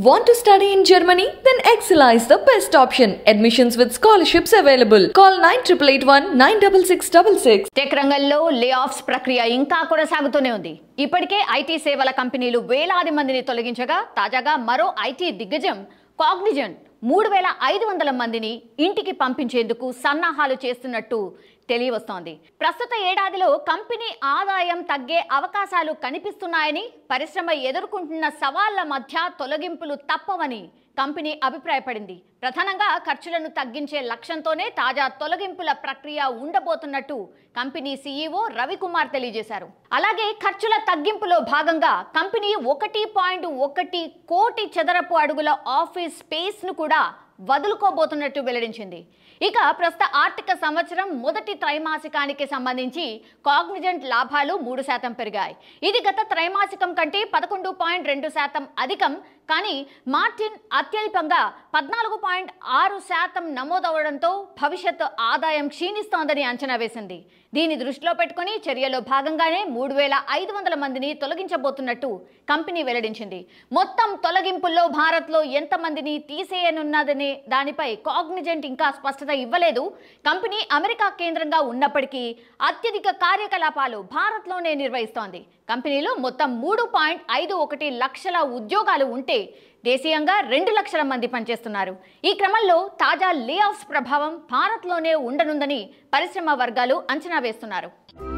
Want to study in Germany? Then Excella is the best option. Admissions with scholarships available. Call 9881 96666. Tech రంగంలో లే offs ప్రక్రియ ఇంకా కొనసాగుతూనే ఉంది ఇప్పటికే ఐటీ సేవల కంపెనీలు వేలాది మందిని తొలగించగా తాజాగా మరో ఐటీ దిగ్గజం కాగ్నిజెంట్ మూడు వేల ఐదు వందల మందిని ఇంటికి పంపించేందుకు సన్నాహాలు చేస్తున్నట్టు తెలియవస్తోంది ప్రస్తుత ఏడాదిలో కంపెనీ ఆదాయం తగ్గే అవకాశాలు కనిపిస్తున్నాయని పరిశ్రమ ఎదుర్కొంటున్న సవాళ్ల మధ్య తొలగింపులు తప్పవని కంపెనీ అభిప్రాయపడింది ప్రధానంగా ఖర్చులను తగ్గించే లక్ష్యంతోనే తాజా తొలగింపుల ప్రక్రియ ఉండబోతున్నట్టు కంపెనీ సీఈఓ రవికుమార్ తెలియజేశారు అలాగే ఖర్చుల తగ్గింపులో భాగంగా కంపెనీ ఒకటి పాయింట్ ఒకటి కోటి చదరపు అడుగుల ఆఫీస్ స్పేస్ ను కూడా వదులుకోబోతున్నట్టు వెల్లడించింది ఇక ప్రస్తుత ఆర్థిక సంవత్సరం మొదటి త్రైమాసికానికి సంబంధించి కాగ్నిజెంట్ లాభాలు మూడు శాతం పెరిగాయి ఇది గత త్రైమాసికం కంటే పదకొండు పాయింట్ రెండు శాతం అధికం కానీ మార్టిన్ అత్యల్పంగా పద్నాలుగు పాయింట్ ఆరు శాతం నమోదవడంతో భవిష్యత్ ఆదాయం క్షీణిస్తోందని అంచనా వేసింది దీన్ని దృష్టిలో పెట్టుకుని చర్యలో భాగంగానే మూడు వేల ఐదు వందల మందిని తొలగించబోతున్నట్టు కంపెనీ వెల్లడించింది మొత్తం తొలగింపుల్లో భారత్లో ఎంతమందిని తీసేయనున్నదనే దానిపై కాగ్నిజెంట్ ఇంకా స్పష్టత ఇవ్వలేదు కంపెనీ అమెరికా కేంద్రంగా ఉన్నప్పటికీ అత్యధిక కార్యకలాపాలు భారత్లోనే నిర్వహిస్తోంది కంపెనీలో మొత్తం మూడు పాయింట్ ఐదు ఒకటి లక్షల ఉద్యోగాలు ఉంటే దేశీయంగా రెండు లక్షల మంది పనిచేస్తున్నారు ఈ క్రమంలో తాజా లే ఆఫ్స్ ప్రభావం భారత్లోనే ఉండనుందని పరిశ్రమ వర్గాలు అంచనా వేస్తున్నారు